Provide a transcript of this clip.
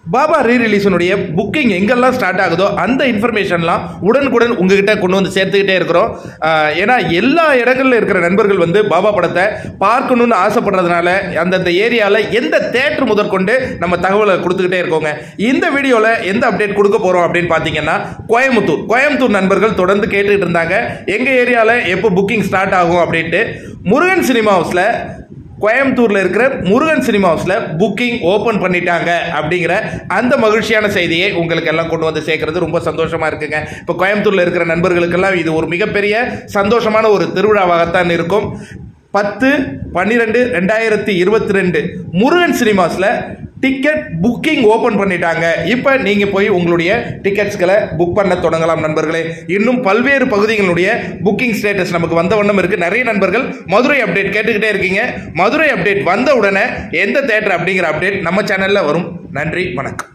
பாபா ரீ ரிலீஸனுடைய புக்கிங் எங்கெல்லாம் ஸ்டார்ட் ஆகுதோ அந்த இன்ஃபர்மேஷன்லாம் உடனுக்குடன் உங்ககிட்ட கொண்டு வந்து சேர்த்துக்கிட்டே இருக்கிறோம் ஆஹ் ஏன்னா எல்லா இடங்கள்ல இருக்கிற நண்பர்கள் வந்து பாபா படத்தை பார்க்கணும்னு ஆசைப்படுறதுனால அந்தந்த ஏரியாவில் எந்த தேட்டர் முதற்கொண்டு நம்ம தகவலை கொடுத்துக்கிட்டே இருக்கோங்க இந்த வீடியோவில் எந்த அப்டேட் கொடுக்க போகிறோம் அப்படின்னு பார்த்தீங்கன்னா கோயம்புத்தூர் கோயம்புத்தூர் நண்பர்கள் தொடர்ந்து கேட்டுக்கிட்டு இருந்தாங்க எங்கள் ஏரியாவில் எப்போ புக்கிங் ஸ்டார்ட் ஆகும் அப்படின்ட்டு முருகன் சினிமா ஹவுஸில் கோயம்புத்தூர்ல இருக்கிற முருகன் சினிமா ஹவுஸ்ல புக்கிங் ஓபன் பண்ணிட்டாங்க அப்படிங்கிற அந்த மகிழ்ச்சியான செய்தியை உங்களுக்கு எல்லாம் கொண்டு வந்து சேர்க்கறது ரொம்ப சந்தோஷமா இருக்குங்க இப்போ கோயம்புத்தூர்ல இருக்கிற நண்பர்களுக்கெல்லாம் இது ஒரு மிகப்பெரிய சந்தோஷமான ஒரு திருவிழாவாகத்தான் இருக்கும் பத்து பன்னிரெண்டு ரெண்டாயிரத்தி இருபத்தி ரெண்டு முருகன் சினிமாஸ்ல டிக்கெட் புக்கிங் ஓபன் பண்ணிட்டாங்க இப்போ நீங்க போய் உங்களுடைய டிக்கெட்ஸ்களை புக் பண்ண தொடங்கலாம் நண்பர்களே இன்னும் பல்வேறு பகுதிகளுடைய புக்கிங் ஸ்டேட்டஸ் நமக்கு வந்த வண்ணம் இருக்கு நிறைய நண்பர்கள் மதுரை அப்டேட் கேட்டுக்கிட்டே இருக்கீங்க மதுரை அப்டேட் வந்த உடனே எந்த தேட்டர் அப்படிங்கிற அப்டேட் நம்ம சேனல்ல வரும் நன்றி வணக்கம்